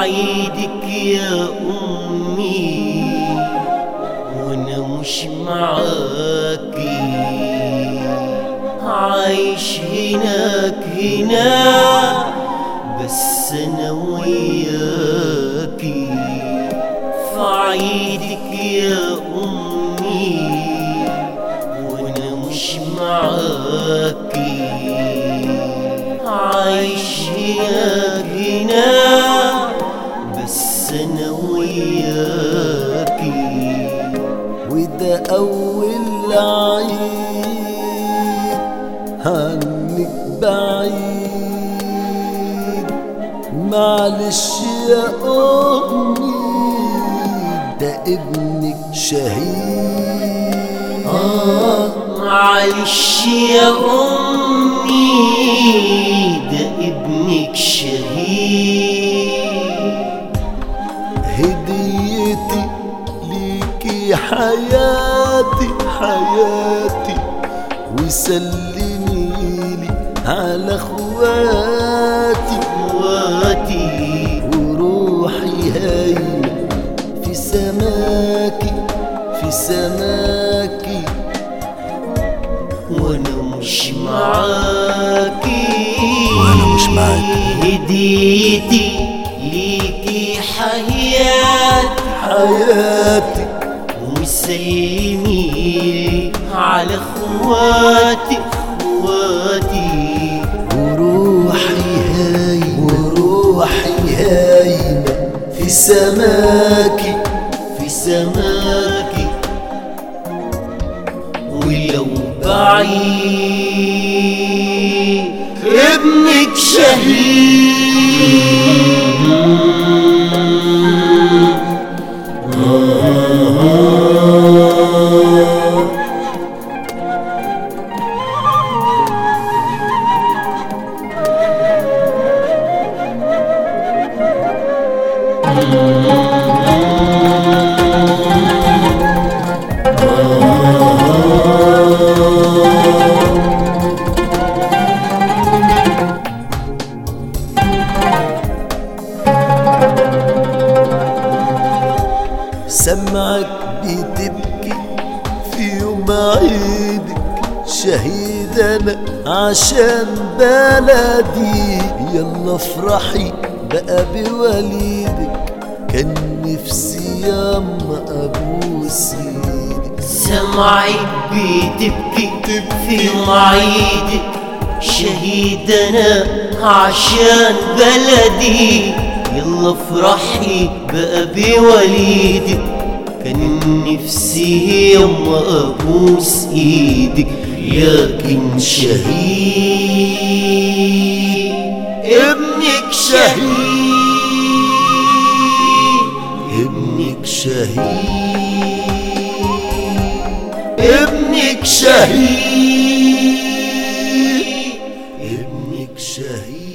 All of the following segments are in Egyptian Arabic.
عيدك يا أمي وأنا مش معاكي عايش هناك هنا بس أنا وياكي في عيدك يا أمي وأنا مش معاكي عايش هناك هنا بس أنا وياكي وده أول عيد عنك بعيد معلش يا أمي ده ابنك شهيد آه معلش يا أمي ده ابنك شهيد هديتي ليكي حياتي حياتي وسلميلي على اخواتي واتي وروحي هايمة في سماكي في سماكي وانا مش معاكي وأنا مش معاكي. هديتي ليكي حياتي حياتي وسلمي على اخواتي اخواتي وروحي هايمة وروحي هايمة في سماكي في سماكي ولو بعيد ابنك شهيد سمعك بتبكي في يوم عيدك شهيد انا عشان بلدي يلا افرحي بقى بوليدك كان نفسي ياما ابوس ايدك سمعك بتبكي في معيدك شهيد انا عشان بلدي يلا افرحي بقى بوليدك كان نفسي يما ابوس ايدك لكن شهيد ابنك شهيد ابنك شهيد ابنك شهيد ابنك شهيد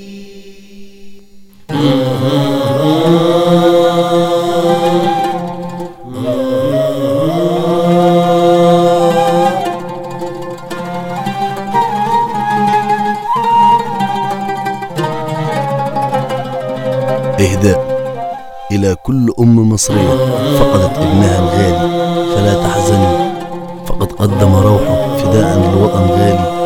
إهداء إلى كل أم مصرية فقدت ابنها الغالي فلا تحزني فقد قدم روحه فداء للوطن غالي